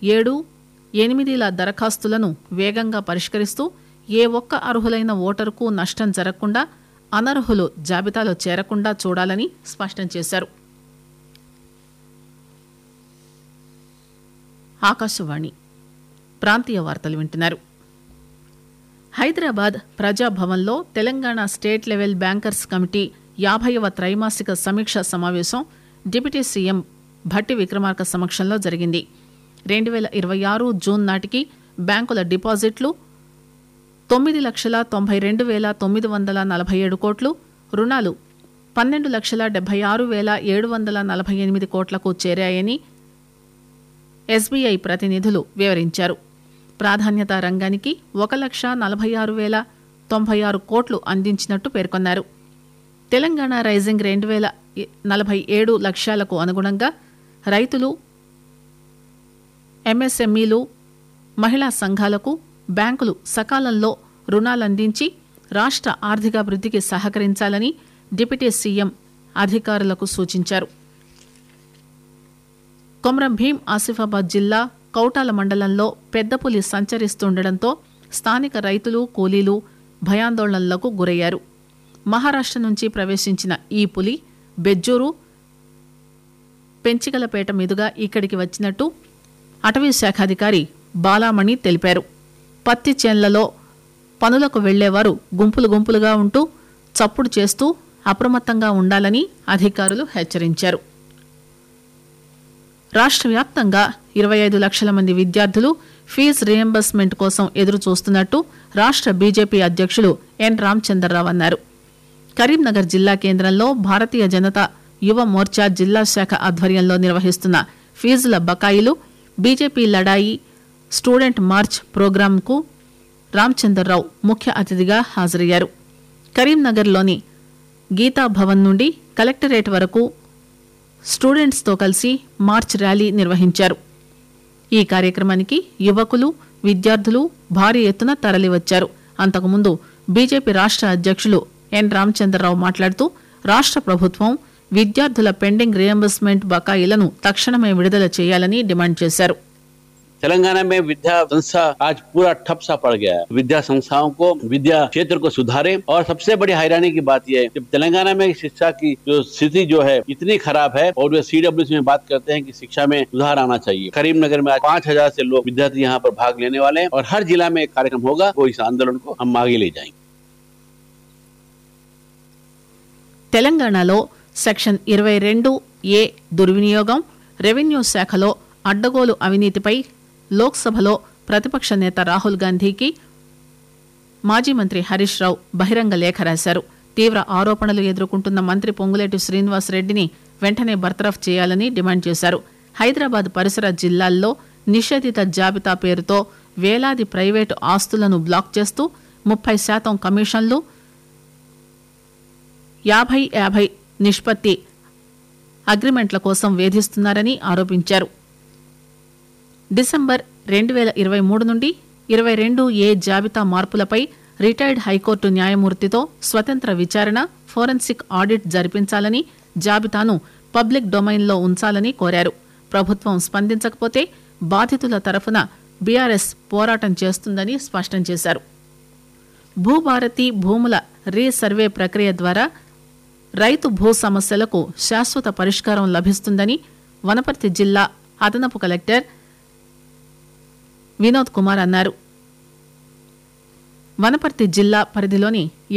ఏడు ఎనిమిదిల దరఖాస్తులను వేగంగా పరిష్కరిస్తూ ఏ ఒక్క అర్హులైన ఓటరుకు నష్టం జరగకుండా అనర్హులు జాబితాలో చేరకుండా చూడాలని స్పష్టం చేశారు ఆకాశవాణి ప్రాంతీయ వార్తలు వింటున్నారు హైదరాబాద్ ప్రజాభవన్లో Telangana state level bankers committee యాభైవ త్రైమాసిక సమీక్ష సమావేశం డిప్యూటీ సీఎం భట్టి విక్రమార్క సమక్షంలో జరిగింది రెండు వేల ఇరవై ఆరు జూన్ నాటికి బ్యాంకుల డిపాజిట్లు తొమ్మిది లక్షల తొంభై రెండు వేల తొమ్మిది వందల నలభై ఏడు కోట్లు రుణాలు పన్నెండు లక్షల డెబ్బై ఆరు వేల ఏడు వందల నలభై ఎనిమిది కోట్లకు చేరాయని ఎస్బీఐ ప్రతినిధులు వివరించారు ప్రాధాన్యత రంగానికి ఒక లక్ష నలభై ఆరు వేల తొంభై ఆరు కోట్లు అందించినట్టు పేర్కొన్నారు తెలంగాణ రైజింగ్ రెండు వేల నలభై ఏడు లక్ష్యాలకు అనుగుణంగా రైతులు ఎంఎస్ఎంఈలు మహిళా సంఘాలకు బ్యాంకులు సకాలంలో రుణాలందించి రాష్ట్ర ఆర్థికాభివృద్ధికి సహకరించాలని డిప్యూటీ సీఎం అధికారులకు సూచించారు కొమరం భీం ఆసిఫాబాద్ జిల్లా కౌటాల మండలంలో పెద్దపులి సంచరిస్తుండటంతో స్థానిక రైతులు కూలీలు భయాందోళనలకు గురయ్యారు మహారాష్ట్ర నుంచి ప్రవేశించిన ఈ పులి బెజ్జూరు పెంచికలపేట మీదుగా ఇక్కడికి వచ్చినట్టు అటవీ శాఖాధికారి బాలామణి తెలిపారు పత్తి చేన్లలో పనులకు వెళ్లేవారు గుంపులు గుంపులుగా ఉంటూ చప్పుడు చేస్తూ అప్రమత్తంగా ఉండాలని అధికారులు హెచ్చరించారు రాష్ట్ర వ్యాప్తంగా ఇరవై ఐదు లక్షల మంది విద్యార్థులు ఫీజు రియంబర్స్మెంట్ కోసం ఎదురు చూస్తున్నట్టు రాష్ట్ర బీజేపీ అధ్యక్షులు ఎన్ రామచంద్రరావు అన్నారు కరీంనగర్ జిల్లా కేంద్రంలో భారతీయ జనతా యువ మోర్చా జిల్లా శాఖ ఆధ్వర్యంలో నిర్వహిస్తున్న ఫీజుల బకాయిలు బీజేపీ లడాయి స్టూడెంట్ మార్చ్ ప్రోగ్రాంకు రామచంద్రరావు ముఖ్య అతిథిగా హాజరయ్యారు కరీంనగర్లోని గీతా భవన్ నుండి కలెక్టరేట్ వరకు స్టూడెంట్స్తో కలిసి మార్చ్ ర్యాలీ నిర్వహించారు ఈ కార్యక్రమానికి యువకులు విద్యార్థులు భారీ ఎత్తున తరలివచ్చారు అంతకుముందు బీజేపీ రాష్ట్ర అధ్యక్షులు ఎన్ రామచంద్రరావు మాట్లాడుతూ రాష్ట్ర ప్రభుత్వం విద్యార్థుల పెండింగ్ రియంబర్స్మెంట్ బకాయిలను తక్షణమే విడుదల చేయాలని డిమాండ్ చేశారు तेलंगाना में विद्या संस्था आज पूरा ठप सा पड़ गया है विद्या संस्थाओं को विद्या क्षेत्र को सुधारे और सबसे बड़ी हैरानी की बात यह है कि तेलंगाना में शिक्षा की जो स्थिति जो है इतनी खराब है और वे सीडब्ल्यू में बात करते हैं कि शिक्षा में सुधार आना चाहिए करीमनगर में आज पांच हजार से लोग विद्यार्थी यहाँ पर भाग लेने वाले हैं और हर जिला में एक कार्यक्रम होगा वो इस आंदोलन को हम आगे ले जाएंगे తెలంగాణలో సెక్షన్ ఇరవై రెండు ఏ దుర్వినియోగం రెవెన్యూ శాఖలో అడ్డగోలు అవినీతిపై లోక్సభలో ప్రతిపక్ష నేత రాహుల్ గాంధీకి మాజీ మంత్రి హరీష్ రావు బహిరంగ లేఖ రాశారు తీవ్ర ఆరోపణలు ఎదుర్కొంటున్న మంత్రి పొంగులేటి శ్రీనివాస్ రెడ్డిని వెంటనే బర్తరఫ్ చేయాలని డిమాండ్ చేశారు హైదరాబాద్ పరిసర జిల్లాల్లో నిషేధిత జాబితా పేరుతో వేలాది ప్రైవేటు ఆస్తులను బ్లాక్ చేస్తూ ముప్పై శాతం కమిషన్లు యాభై యాభై నిష్పత్తి అగ్రిమెంట్ల కోసం వేధిస్తున్నారని ఆరోపించారు డిసెంబర్ రెండు వేల ఇరవై మూడు నుండి ఇరవై రెండు ఏ జాబితా మార్పులపై రిటైర్డ్ హైకోర్టు న్యాయమూర్తితో స్వతంత్ర విచారణ ఫోరెన్సిక్ ఆడిట్ జరిపించాలని జాబితాను పబ్లిక్ డొమైన్లో ఉంచాలని కోరారు ప్రభుత్వం స్పందించకపోతే బాధితుల తరఫున బీఆర్ఎస్ పోరాటం చేస్తుందని స్పష్టం చేశారు భూభారతి భూముల రీసర్వే ప్రక్రియ ద్వారా రైతు భూ సమస్యలకు శాశ్వత పరిష్కారం లభిస్తుందని వనపర్తి జిల్లా అదనపు కలెక్టర్ వినోద్ కుమార్ అన్నారు వనపర్తి జిల్లా పరిధిలోని